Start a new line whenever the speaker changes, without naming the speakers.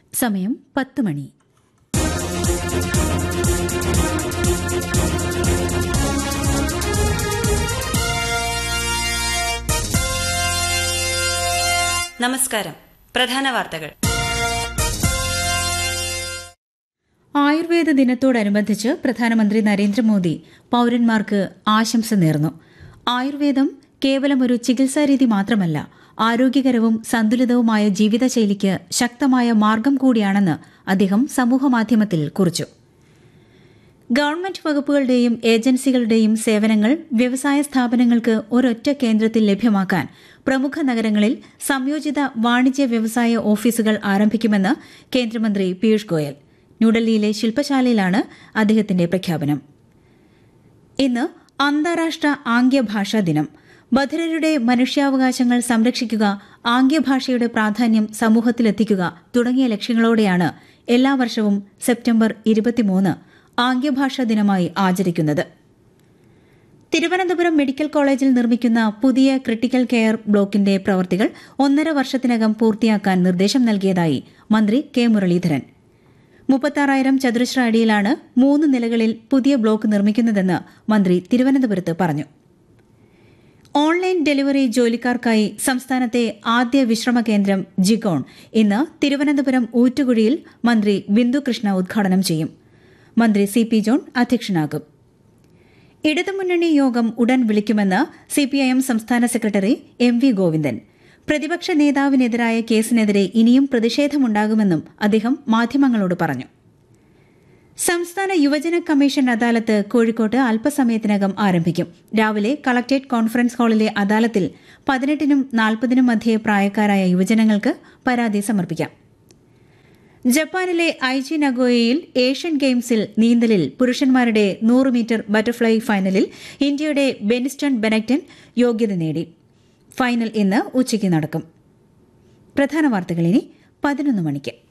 സമയം പത്ത് മണി
നമസ്കാരം പ്രധാന വാർത്തകൾ
ആയുർവേദ ദിനത്തോടനുബന്ധിച്ച് പ്രധാനമന്ത്രി നരേന്ദ്രമോദി പൌരന്മാർക്ക് ആശംസ നേർന്നു ആയുർവേദം കേവലം ഒരു ചികിത്സാരീതി മാത്രമല്ല ആരോഗ്യകരവും സന്തുലിതവുമായ ജീവിതശൈലിക്ക് ശക്തമായ മാർഗം കൂടിയാണെന്ന് അദ്ദേഹം സമൂഹമാധ്യമത്തിൽ കുറിച്ചു ഗവൺമെന്റ് വകുപ്പുകളുടെയും ഏജൻസികളുടെയും സേവനങ്ങൾ വ്യവസായ സ്ഥാപനങ്ങൾക്ക് ഒരൊറ്റ കേന്ദ്രത്തിൽ ലഭ്യമാക്കാൻ പ്രമുഖ നഗരങ്ങളിൽ സംയോജിത വാണിജ്യ വ്യവസായ ഓഫീസുകൾ ആരംഭിക്കുമെന്ന് കേന്ദ്രമന്ത്രി പീയൂഷ് ഗോയൽ ന്യൂഡൽഹിയിലെ ശില്പശാലയിലാണ് അദ്ദേഹത്തിന്റെ പ്രഖ്യാപനം ഇന്ന് അന്താരാഷ്ട്ര ആംഗ്യഭാഷാ ദിനം ബധിരരുടെ മനുഷ്യാവകാശങ്ങൾ സംരക്ഷിക്കുക ആംഗ്യഭാഷയുടെ പ്രാധാന്യം സമൂഹത്തിലെത്തിക്കുക തുടങ്ങിയ ലക്ഷ്യങ്ങളോടെയാണ് എല്ലാ വർഷവും സെപ്റ്റംബർ ഇരുപത്തിമൂന്ന് ആംഗ്യഭാഷാ ദിനമായി ആചരിക്കുന്നത് തിരുവനന്തപുരം മെഡിക്കൽ കോളേജിൽ നിർമ്മിക്കുന്ന പുതിയ ക്രിട്ടിക്കൽ കെയർ ബ്ലോക്കിന്റെ പ്രവൃത്തികൾ ഒന്നര വർഷത്തിനകം പൂർത്തിയാക്കാൻ നിർദ്ദേശം നൽകിയതായി മന്ത്രി കെ മുരളീധരൻ മുപ്പത്താറായിരം ചതുരശ്ര അടിയിലാണ് മൂന്ന് നിലകളിൽ പുതിയ ബ്ലോക്ക് നിർമ്മിക്കുന്നതെന്ന് മന്ത്രി തിരുവനന്തപുരത്ത് പറഞ്ഞു ഓൺലൈൻ ഡെലിവറി ജോലിക്കാർക്കായി സംസ്ഥാനത്തെ ആദ്യ വിശ്രമ കേന്ദ്രം ജിഗോൺ ഇന്ന് തിരുവനന്തപുരം ഊറ്റുകുഴിയിൽ മന്ത്രി ബിന്ദു കൃഷ്ണ ഉദ്ഘാടനം ചെയ്യും മന്ത്രി സി പി ജോൺ അധ്യക്ഷനാകും ഇടതുമുന്നണി യോഗം ഉടൻ വിളിക്കുമെന്ന് സിപിഐഎം സംസ്ഥാന സെക്രട്ടറി എം വി ഗോവിന്ദൻ പ്രതിപക്ഷ നേതാവിനെതിരായ കേസിനെതിരെ ഇനിയും പ്രതിഷേധമുണ്ടാകുമെന്നും അദ്ദേഹം മാധ്യമങ്ങളോട് പറഞ്ഞു സംസ്ഥാന യുവജന കമ്മീഷൻ അദാലത്ത് കോഴിക്കോട്ട് അല്പസമയത്തിനകം ആരംഭിക്കും രാവിലെ കളക്ടറേറ്റ് കോൺഫറൻസ് ഹാളിലെ അദാലത്തിൽ പതിനെട്ടിനും നാൽപ്പതിനും മധ്യേ പ്രായക്കാരായ യുവജനങ്ങൾക്ക് പരാതി സമർപ്പിക്കാം ജപ്പാനിലെ ഐജി നഗോയയിൽ ഏഷ്യൻ ഗെയിംസിൽ നീന്തലിൽ പുരുഷന്മാരുടെ നൂറ് മീറ്റർ ബട്ടർഫ്ലൈ ഫൈനലിൽ ഇന്ത്യയുടെ ബെനിസ്റ്റൺ ബെനക്ടൻ യോഗ്യത നേടി ഫൈനൽ ഇന്ന് ഉച്ചയ്ക്ക് നടക്കും പ്രധാന വാർത്തകൾ ഇനി പതിനൊന്ന് മണിക്ക്